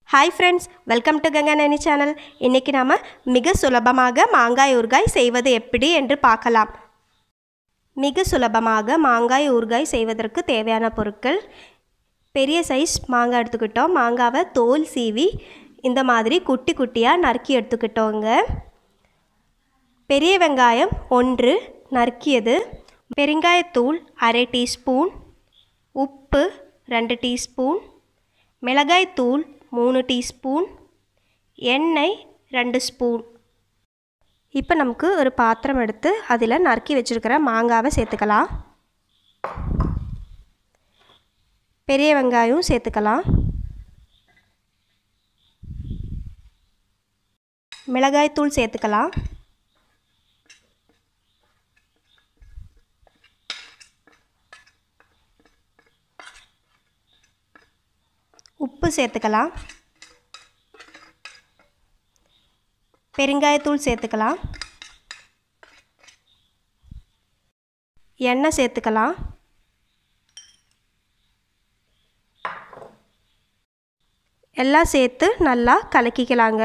hi friends welcome to Ganga Nani channel இன்றைக்கி நாம் மிக சுலபமாக மாங்காய் ஊறுகாய் செய்வது எப்படி என்று பார்க்கலாம் மிக சுலபமாக மாங்காய் ஊறுகாய் செய்வதற்கு தேவையான பொருட்கள் பெரிய சைஸ் மாங்காய் எடுத்துக்கிட்டோம் மாங்காவை தோல் சீவி இந்த மாதிரி குட்டி குட்டியாக நறுக்கி எடுத்துக்கிட்டோங்க பெரிய வெங்காயம் ஒன்று நறுக்கியது பெருங்காயத்தூள் அரை டீஸ்பூன் உப்பு ரெண்டு டீஸ்பூன் மிளகாய்த்தூள் மூணு டீஸ்பூன் எண்ணெய் ரெண்டு ஸ்பூன் இப்போ நமக்கு ஒரு பாத்திரம் எடுத்து அதில் நறுக்கி வச்சுருக்கிற மாங்காவை சேர்த்துக்கலாம் பெரிய வெங்காயம் சேர்த்துக்கலாம் மிளகாய்த்தூள் சேர்த்துக்கலாம் உப்பு சேர்த்துக்கலாம் பெருங்காயத்தூள் சேர்த்துக்கலாம் எண்ணெய் சேர்த்துக்கலாம் எல்லாம் சேர்த்து நல்லா கலக்கிக்கலாங்க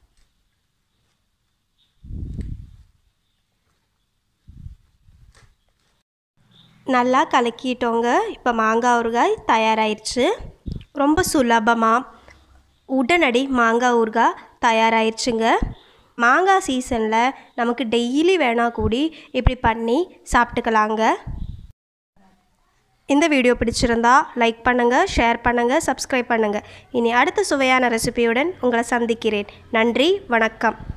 நல்லா கலக்கிட்டோங்க இப்போ மாங்காய் ஊறுகாய் தயாராகிடுச்சு ரொம்ப சுலபமாக உடனடி மாங்காய் ஊறுகாய் தயாராகிடுச்சுங்க மாங்காய் சீசனில் நமக்கு டெய்லி வேணால் கூடி இப்படி பண்ணி சாப்பிட்டுக்கலாங்க இந்த வீடியோ பிடிச்சிருந்தா லைக் பண்ணுங்கள் ஷேர் பண்ணுங்கள் சப்ஸ்கிரைப் பண்ணுங்கள் இனி அடுத்த சுவையான ரெசிபியுடன் உங்களை சந்திக்கிறேன் நன்றி வணக்கம்